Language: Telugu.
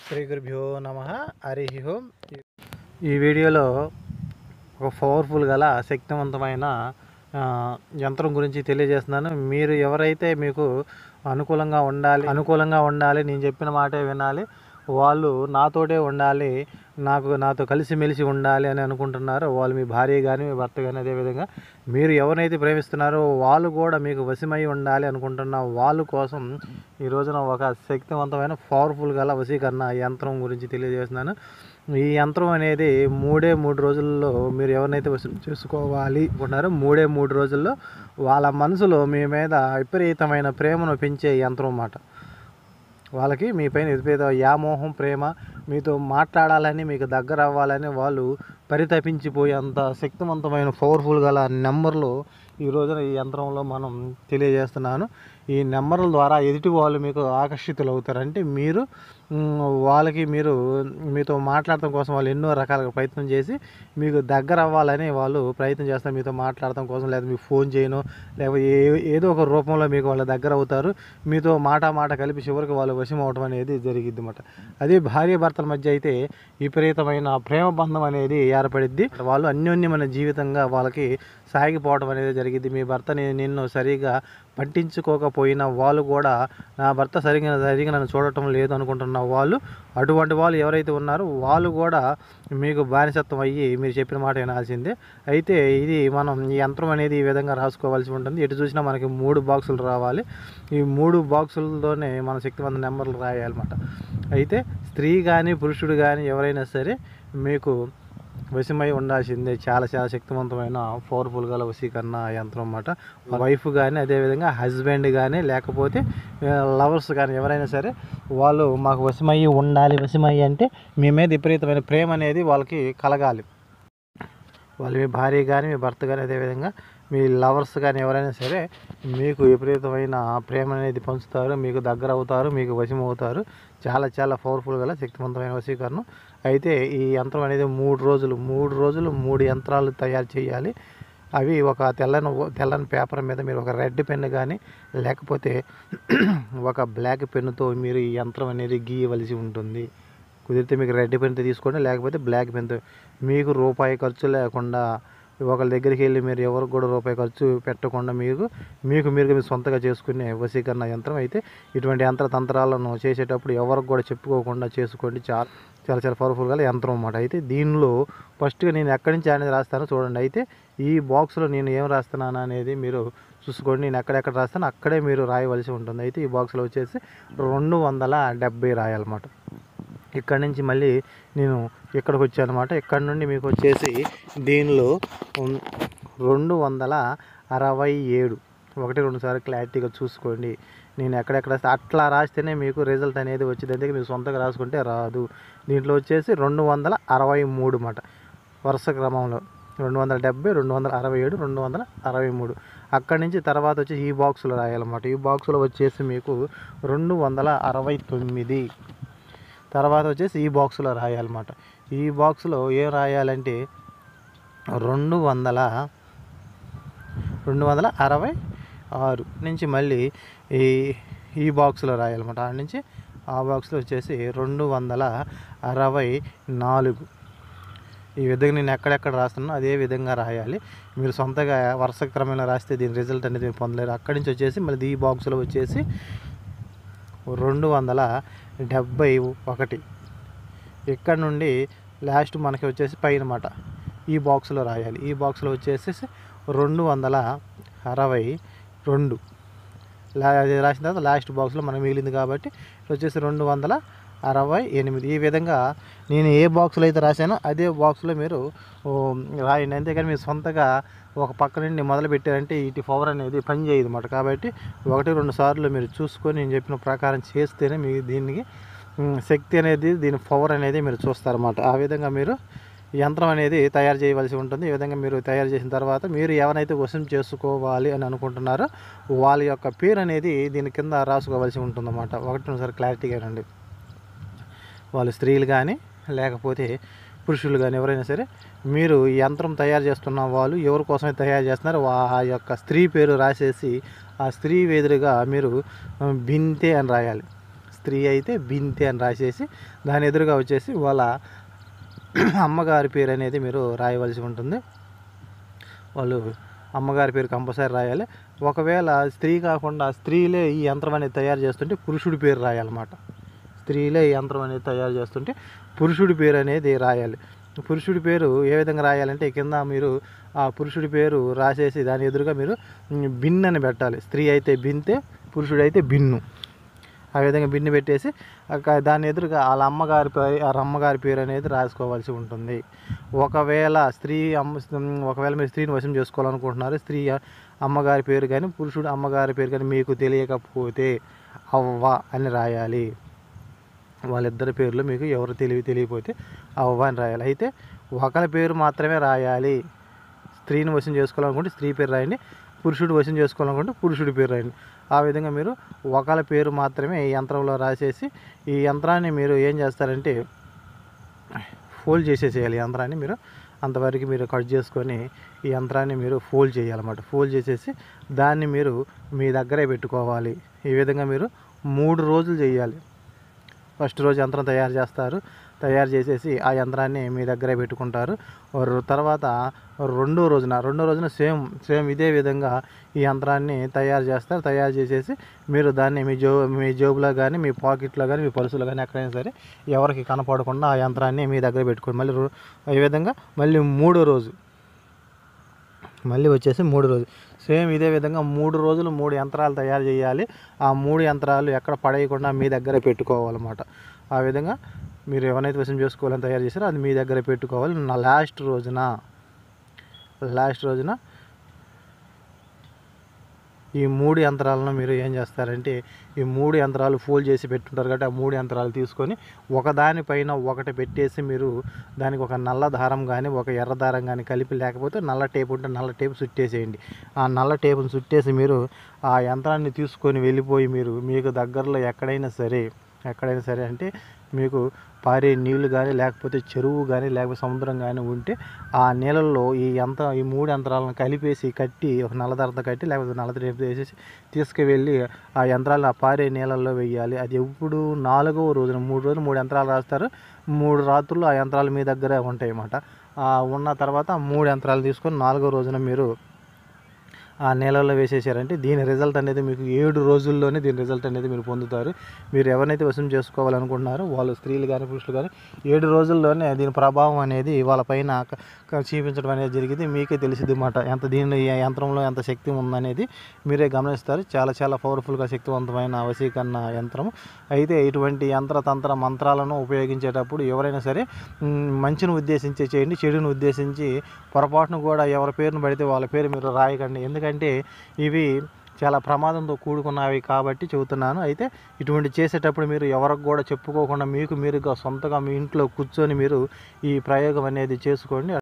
శ్రీ గురుభ్యో నమ హరి ఓం ఈ వీడియోలో ఒక పవర్ఫుల్ గల శక్తివంతమైన ఆ, యంత్రం గురించి తెలియజేస్తున్నాను మీరు ఎవరైతే మీకు అనుకూలంగా ఉండాలి అనుకూలంగా ఉండాలి నేను చెప్పిన మాటే వినాలి వాళ్ళు నాతోటే ఉండాలి నాకు నాతో కలిసిమెలిసి ఉండాలి అని అనుకుంటున్నారో వాళ్ళు మీ భార్య కానీ మీ భర్త కానీ అదేవిధంగా మీరు ఎవరినైతే ప్రేమిస్తున్నారో వాళ్ళు కూడా మీకు వశమై ఉండాలి అనుకుంటున్న వాళ్ళ కోసం ఈ రోజున ఒక శక్తివంతమైన పవర్ఫుల్ గల వశీకరణ యంత్రం గురించి తెలియజేస్తున్నాను ఈ యంత్రం అనేది మూడే మూడు రోజుల్లో మీరు ఎవరినైతే వశం చేసుకోవాలి అనుకుంటున్నారో మూడే మూడు రోజుల్లో వాళ్ళ మనసులో మీ మీద విపరీతమైన ప్రేమను పెంచే యంత్రం అన్నమాట వాళ్ళకి మీ పైన విపరీత వ్యామోహం ప్రేమ మీతో మాట్లాడాలని మీకు దగ్గర అవ్వాలని వాళ్ళు పరితపించిపోయేంత శక్తివంతమైన పవర్ఫుల్ గల నెంబర్లు ఈ రోజున ఈ యంత్రంలో మనం తెలియజేస్తున్నాను ఈ నెంబర్ల ద్వారా ఎదుటి వాళ్ళు మీకు ఆకర్షితులు అవుతారు అంటే మీరు మ్, వాళ్ళకి మీరు మీతో మాట్లాడటం కోసం వాళ్ళు ఎన్నో రకాలుగా ప్రయత్నం చేసి మీకు దగ్గర అవ్వాలని వాళ్ళు ప్రయత్నం చేస్తారు మీతో మాట్లాడటం కోసం లేదా మీకు ఫోన్ చేయను లేకపోతే ఏ ఏదో ఒక రూపంలో మీకు వాళ్ళ దగ్గర అవుతారు మీతో మాట మాట కలిపి చివరికి వాళ్ళు వశం అవటం అనేది జరిగిద్ది అన్నమాట అదే భార్య భర్తల మధ్య అయితే విపరీతమైన ప్రేమ బంధం అనేది ఏర్పడిద్ది వాళ్ళు అన్యోన్యమైన జీవితంగా వాళ్ళకి సాగిపోవడం అనేది జరిగింది మీ భర్తని నిన్ను సరిగా పట్టించుకోకపోయినా వాళ్ళు కూడా నా భర్త సరిగా సరిగా నన్ను చూడటం లేదు అనుకుంటున్న వాళ్ళు అటువంటి వాళ్ళు ఎవరైతే ఉన్నారో వాళ్ళు కూడా మీకు బానిసత్వం అయ్యి మీరు చెప్పిన మాట వినాల్సిందే అయితే ఇది మనం ఈ యంత్రం అనేది ఈ విధంగా రాసుకోవాల్సి ఉంటుంది ఎటు చూసినా మనకి మూడు బాక్సులు రావాలి ఈ మూడు బాక్సులతోనే మన శక్తివంత నెంబర్లు రాయాలన్నమాట అయితే స్త్రీ కానీ పురుషుడు కానీ ఎవరైనా సరే మీకు వశమై ఉండాల్సిందే చాలా చాలా శక్తివంతమైన పవర్ఫుల్ గల వశీకరణ యంత్రం అన్నమాట వైఫ్ కానీ అదేవిధంగా హస్బెండ్ కానీ లేకపోతే లవర్స్ కానీ ఎవరైనా సరే వాళ్ళు మాకు వశమయ్యి ఉండాలి వశమయ్యి అంటే మీ మీద విపరీతమైన ప్రేమ అనేది వాళ్ళకి కలగాలి వాళ్ళు మీ భార్య కానీ మీ భర్త కానీ అదేవిధంగా మీ లవర్స్ కానీ ఎవరైనా సరే మీకు విపరీతమైన ప్రేమ అనేది పంచుతారు మీకు దగ్గర అవుతారు మీకు వశం అవుతారు చాలా చాలా పవర్ఫుల్ గల శక్తివంతమైన వశీకరణం అయితే ఈ యంత్రం అనేది మూడు రోజులు మూడు రోజులు మూడు యంత్రాలు తయారు చేయాలి అవి ఒక తెల్లని తెల్లని పేపర్ మీద మీరు ఒక రెడ్ పెన్ కానీ లేకపోతే ఒక బ్లాక్ పెన్నుతో మీరు ఈ యంత్రం అనేది గీయవలసి ఉంటుంది కుదిరితే మీకు రెడ్ పెన్తో తీసుకోండి లేకపోతే బ్లాక్ పెన్తో మీకు రూపాయి ఖర్చు లేకుండా ఒకరి దగ్గరికి వెళ్ళి మీరు ఎవరికి కూడా రూపాయి ఖర్చు పెట్టకుండా మీకు మీకు మీరు మీరు సొంతగా చేసుకునే వశీకరణ యంత్రం అయితే ఇటువంటి యంత్ర తంత్రాలను చేసేటప్పుడు ఎవరికి కూడా చెప్పుకోకుండా చేసుకోండి చాలా చాలా చాలా పవర్ఫుల్గా యంత్రం అన్నమాట అయితే దీనిలో ఫస్ట్గా నేను ఎక్కడి నుంచి అనేది రాస్తానో చూడండి అయితే ఈ బాక్స్లో నేను ఏం రాస్తున్నాను అనేది మీరు చూసుకోండి నేను ఎక్కడెక్కడ రాస్తానో అక్కడే మీరు రాయవలసి ఉంటుంది అయితే ఈ బాక్స్లో వచ్చేసి రెండు వందల డెబ్బై రాయాలన్నమాట ఇక్కడ నుంచి మళ్ళీ నేను ఇక్కడికి వచ్చాను అనమాట ఇక్కడ నుండి మీకు వచ్చేసి దీనిలో ఉం- రెండు వందల అరవై ఏడు ఒకటి రెండు సార్లు క్లారిటీగా చూసుకోండి నేను ఎక్కడెక్కడ రాస్తే అట్లా రాస్తేనే మీకు రిజల్ట్ అనేది వచ్చింది అందుకే మీరు సొంతంగా రాసుకుంటే రాదు దీంట్లో వచ్చేసి రెండు వందల అరవై మూడు అన్నమాట వరుస క్రమంలో రెండు వందల డెబ్బై రెండు వందల అరవై ఏడు రెండు వందల అరవై మూడు అక్కడి నుంచి తర్వాత వచ్చి ఈ బాక్సులో రాయాలన్నమాట ఈ బాక్సులో వచ్చేసి మీకు రెండు వందల అరవై తొమ్మిది తర్వాత వచ్చేసి ఈ బాక్స్లో రాయాలన్నమాట ఈ బాక్స్లో ఏం రాయాలంటే రెండు వందల రెండు వందల అరవై ఆరు నుంచి మళ్ళీ ఈ ఈ బాక్స్లో రాయాలన్నమాట ఆడ నుంచి ఆ బాక్స్లో వచ్చేసి రెండు వందల అరవై నాలుగు ఈ విధంగా నేను ఎక్కడెక్కడ రాస్తున్నానో అదే విధంగా రాయాలి మీరు సొంతగా వరుస క్రమంలో రాస్తే దీని రిజల్ట్ అనేది మీరు పొందలేరు అక్కడి నుంచి వచ్చేసి మళ్ళీ ఈ బాక్స్లో వచ్చేసి రెండు వందల డెబ్బై ఒకటి ఇక్కడ నుండి లాస్ట్ మనకి వచ్చేసి పైన మాట ఈ బాక్స్లో రాయాలి ఈ బాక్స్లో వచ్చేసి రెండు వందల అరవై రెండు లా అది రాసిన తర్వాత లాస్ట్ బాక్స్లో మనకు మిగిలింది కాబట్టి ఇది వచ్చేసి రెండు వందల అరవై ఎనిమిది ఈ విధంగా నేను ఏ బాక్స్లో అయితే రాశానో అదే బాక్స్లో మీరు ఓ, రాయండి అంతేకాని మీరు సొంతగా ఒక పక్క నుండి మొదలు పెట్టారంటే ఇటు పవర్ అనేది పని చేయదు అన్నమాట కాబట్టి ఒకటి రెండు సార్లు మీరు చూసుకొని నేను చెప్పిన ప్రకారం చేస్తేనే మీ దీనికి ఉమ్, శక్తి అనేది దీని పవర్ అనేది మీరు చూస్తారన్నమాట ఆ విధంగా మీరు యంత్రం అనేది తయారు చేయవలసి ఉంటుంది ఈ విధంగా మీరు తయారు చేసిన తర్వాత మీరు ఎవరైతే వశం చేసుకోవాలి అని అనుకుంటున్నారో వాళ్ళ యొక్క పేరు అనేది దీని కింద రాసుకోవాల్సి ఉంటుందన్నమాట ఒకటి ఒకసారి క్లారిటీగా రండి వాళ్ళు స్త్రీలు కానీ లేకపోతే పురుషులు కానీ ఎవరైనా సరే మీరు ఈ యంత్రం తయారు చేస్తున్న వాళ్ళు ఎవరి కోసమే తయారు చేస్తున్నారో ఆ యొక్క స్త్రీ పేరు రాసేసి ఆ స్త్రీ ఎదురుగా మీరు ఆ, బింతే అని రాయాలి స్త్రీ అయితే బింతే అని రాసేసి దాని ఎదురుగా వచ్చేసి వాళ్ళ అమ్మగారి పేరు అనేది మీరు రాయవలసి ఉంటుంది వాళ్ళు అమ్మగారి పేరు కంపల్సరీ రాయాలి ఒకవేళ స్త్రీ కాకుండా స్త్రీలే ఈ యంత్రం అనేది తయారు చేస్తుంటే పురుషుడి పేరు రాయాలన్నమాట స్త్రీలే ఈ యంత్రం అనేది తయారు చేస్తుంటే పురుషుడి పేరు అనేది రాయాలి పురుషుడి పేరు ఏ విధంగా రాయాలంటే కింద మీరు ఆ పురుషుడి పేరు రాసేసి దాని ఎదురుగా మీరు ఉమ్, బిన్ అని పెట్టాలి స్త్రీ అయితే బింతే పురుషుడు అయితే బిన్ను ఆ విధంగా బిన్ను పెట్టేసి అక్క- దాని ఎదురుగా వాళ్ళ అమ్మగారి పేరు వాళ్ళ అమ్మగారి పేరు అనేది రాసుకోవాల్సి ఉంటుంది ఒకవేళ స్త్రీ అమ్మ ఒకవేళ మీరు స్త్రీని వశం చేసుకోవాలనుకుంటున్నారు స్త్రీ అమ్మగారి పేరు కానీ పురుషుడు అమ్మగారి పేరు కానీ మీకు తెలియకపోతే అవ్వ అని రాయాలి వాళ్ళిద్దరి పేర్లు మీకు ఎవరు తెలివి తెలియకపోతే అవ్వ అని రాయాలి అయితే ఒకరి పేరు మాత్రమే రాయాలి స్త్రీని వశం చేసుకోవాలనుకుంటే స్త్రీ పేరు రాయండి పురుషుడు వశం చేసుకోవాలనుకుంటే పురుషుడి పేరు రాయండి ఆ విధంగా మీరు ఒకళ్ళ పేరు మాత్రమే ఈ యంత్రంలో రాసేసి ఈ యంత్రాన్ని మీరు ఏం చేస్తారంటే ఫోల్డ్ చేసేసేయాలి ఈ యంత్రాన్ని మీరు అంతవరకు మీరు కట్ చేసుకొని ఈ యంత్రాన్ని మీరు ఫోల్డ్ చేయాలన్నమాట ఫోల్డ్ చేసేసి దాన్ని మీరు మీ దగ్గరే పెట్టుకోవాలి ఈ విధంగా మీరు మూడు రోజులు చేయాలి ఫస్ట్ రోజు యంత్రం తయారు చేస్తారు తయారు చేసేసి ఆ యంత్రాన్ని మీ దగ్గరే పెట్టుకుంటారు రో- తర్వాత రెండో రోజున రెండో రోజున సేమ్ సేమ్ ఇదే విధంగా ఈ యంత్రాన్ని తయారు చేస్తారు తయారు చేసేసి మీరు దాన్ని మీ జో మీ జోబులో కానీ మీ పాకెట్లో కానీ మీ పర్సులో కానీ ఎక్కడైనా సరే ఎవరికి కనపడకుండా ఆ యంత్రాన్ని మీ దగ్గర పెట్టుకోండి మళ్ళీ రో- ఈ విధంగా మళ్ళీ మూడో రోజు మళ్ళీ వచ్చేసి మూడు రోజులు సేమ్ ఇదే విధంగా మూడు రోజులు మూడు యంత్రాలు తయారు చేయాలి ఆ మూడు యంత్రాలు ఎక్కడ పడేయకుండా మీ దగ్గర పెట్టుకోవాలన్నమాట ఆ విధంగా మీరు ఎవరైతే వశం చేసుకోవాలని తయారు చేశారో అది మీ దగ్గర పెట్టుకోవాలి నా లాస్ట్ రోజున లాస్ట్ రోజున ఈ మూడు యంత్రాలను మీరు ఏం చేస్తారంటే ఈ మూడు యంత్రాలు ఫోల్డ్ చేసి పెట్టుంటారు కాబట్టి ఆ మూడు యంత్రాలు తీసుకొని ఒకదానిపైన ఒకటి పెట్టేసి మీరు దానికి ఒక నల్ల దారం కానీ ఒక ఎర్ర దారం కానీ కలిపి లేకపోతే నల్ల టేప్ ఉంటే నల్ల టేప్ చుట్టేసేయండి ఆ నల్ల టేపును చుట్టేసి మీరు ఆ యంత్రాన్ని తీసుకొని వెళ్ళిపోయి మీరు మీకు దగ్గరలో ఎక్కడైనా సరే ఎక్కడైనా సరే అంటే మీకు పారే నీళ్లు కానీ లేకపోతే చెరువు కానీ లేకపోతే సముద్రం కానీ ఉంటే ఆ నీళ్ళల్లో ఈ యంత్ర ఈ మూడు యంత్రాలను కలిపేసి కట్టి ఒక నల్లదారతో కట్టి లేకపోతే నల్ల టేపు వేసేసి తీసుకువెళ్ళి ఆ యంత్రాలను ఆ పారే నీళ్ళల్లో వేయాలి అది ఎప్పుడు నాలుగవ రోజున మూడు రోజులు మూడు యంత్రాలు రాస్తారు మూడు రాత్రులు ఆ యంత్రాలు మీ దగ్గరే ఉంటాయి అన్నమాట ఆ ఉన్న తర్వాత ఆ మూడు యంత్రాలు తీసుకొని నాలుగో రోజున మీరు ఆ నీళ్ళల్లో వేసేసారంటే దీని రిజల్ట్ అనేది మీకు ఏడు రోజుల్లోనే దీని రిజల్ట్ అనేది మీరు పొందుతారు మీరు ఎవరినైతే వశం చేసుకోవాలనుకుంటున్నారో వాళ్ళు స్త్రీలు కానీ పురుషులు కానీ ఏడు రోజుల్లోనే దీని ప్రభావం అనేది వాళ్ళ పైన క- క- చూపించడం అనేది జరిగింది మీకే తెలిసింది అన్నమాట ఎంత దీని ఈ యంత్రంలో ఎంత శక్తి ఉందనేది మీరే గమనిస్తారు చాలా చాలా పవర్ఫుల్గా శక్తివంతమైన వశీకరణ యంత్రం అయితే ఇటువంటి యంత్ర తంత్ర మంత్రాలను ఉపయోగించేటప్పుడు ఎవరైనా సరే మ్, మంచిని ఉద్దేశించి చేయండి చెడుని ఉద్దేశించి పొరపాటును కూడా ఎవరి పేరును పడితే వాళ్ళ పేరు మీరు రాయకండి ఎందుకంటే ఇవి చాలా ప్రమాదంతో కూడుకున్నవి కాబట్టి చెబుతున్నాను అయితే ఇటువంటి చేసేటప్పుడు మీరు ఎవరికి కూడా చెప్పుకోకుండా మీకు మీరుగా సొంతగా మీ ఇంట్లో కూర్చొని మీరు ఈ ప్రయోగం అనేది చేసుకోండి